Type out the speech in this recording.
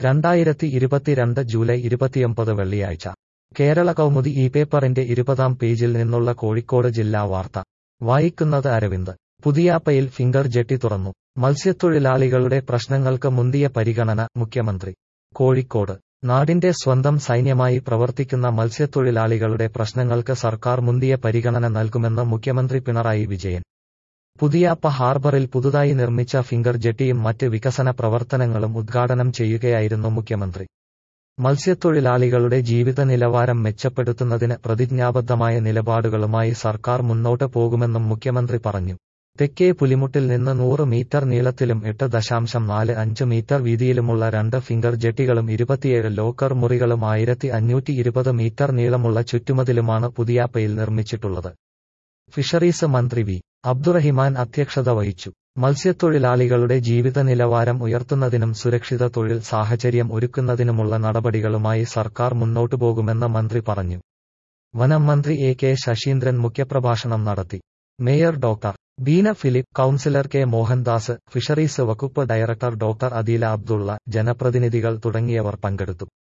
രണ്ടായിരത്തി ഇരുപത്തിരണ്ട് ജൂലൈ ഇരുപത്തിയൊമ്പത് വെള്ളിയാഴ്ച കേരള കൗമുദി ഈ പേപ്പറിന്റെ ഇരുപതാം പേജിൽ നിന്നുള്ള കോഴിക്കോട് ജില്ലാ വാർത്ത വായിക്കുന്നത് അരവിന്ദ് പുതിയാപ്പയിൽ ഫിംഗർ ജെട്ടി തുറന്നു മത്സ്യത്തൊഴിലാളികളുടെ പ്രശ്നങ്ങൾക്ക് മുന്തിയ പരിഗണന മുഖ്യമന്ത്രി കോഴിക്കോട് നാടിന്റെ സ്വന്തം സൈന്യമായി പ്രവർത്തിക്കുന്ന മത്സ്യത്തൊഴിലാളികളുടെ പ്രശ്നങ്ങൾക്ക് സർക്കാർ മുന്തിയ പരിഗണന നൽകുമെന്ന് മുഖ്യമന്ത്രി പിണറായി വിജയൻ പുതിയാപ്പ ഹാർബറിൽ പുതുതായി നിർമ്മിച്ച ഫിംഗർ ജെട്ടിയും മറ്റ് വികസന പ്രവർത്തനങ്ങളും ഉദ്ഘാടനം ചെയ്യുകയായിരുന്നു മുഖ്യമന്ത്രി മത്സ്യത്തൊഴിലാളികളുടെ ജീവിത നിലവാരം മെച്ചപ്പെടുത്തുന്നതിന് പ്രതിജ്ഞാബദ്ധമായ നിലപാടുകളുമായി സർക്കാർ മുന്നോട്ട് പോകുമെന്നും മുഖ്യമന്ത്രി പറഞ്ഞു തെക്കേ പുലിമുട്ടിൽ നിന്ന് നൂറ് മീറ്റർ നീളത്തിലും എട്ട് ദശാംശം നാല് അഞ്ച് മീറ്റർ വീതിയിലുമുള്ള രണ്ട് ഫിംഗർ ജെട്ടികളും ഇരുപത്തിയേഴ് ലോക്കർ മുറികളും ആയിരത്തി അഞ്ഞൂറ്റി ഇരുപത് മീറ്റർ നീളമുള്ള ചുറ്റുമതിലുമാണ് പുതിയാപ്പയിൽ നിർമ്മിച്ചിട്ടുള്ളത് ഫിഷറീസ് മന്ത്രി വി അബ്ദുറഹിമാൻ അധ്യക്ഷത വഹിച്ചു മത്സ്യത്തൊഴിലാളികളുടെ ജീവിത നിലവാരം ഉയർത്തുന്നതിനും സുരക്ഷിത തൊഴിൽ സാഹചര്യം ഒരുക്കുന്നതിനുമുള്ള നടപടികളുമായി സർക്കാർ മുന്നോട്ടു പോകുമെന്ന് മന്ത്രി പറഞ്ഞു വനം മന്ത്രി എ കെ ശശീന്ദ്രൻ മുഖ്യപ്രഭാഷണം നടത്തി mayor doctor Beena Philip councillor K Mohandas fisheries വകുപ്പ് ഡയറക്ടർ ഡോക്ടർ അദീല അബ്ദുള്ള ജനപ്രതിനിധികൾ തുടങ്ങിയവർ പങ്കെടുത്തു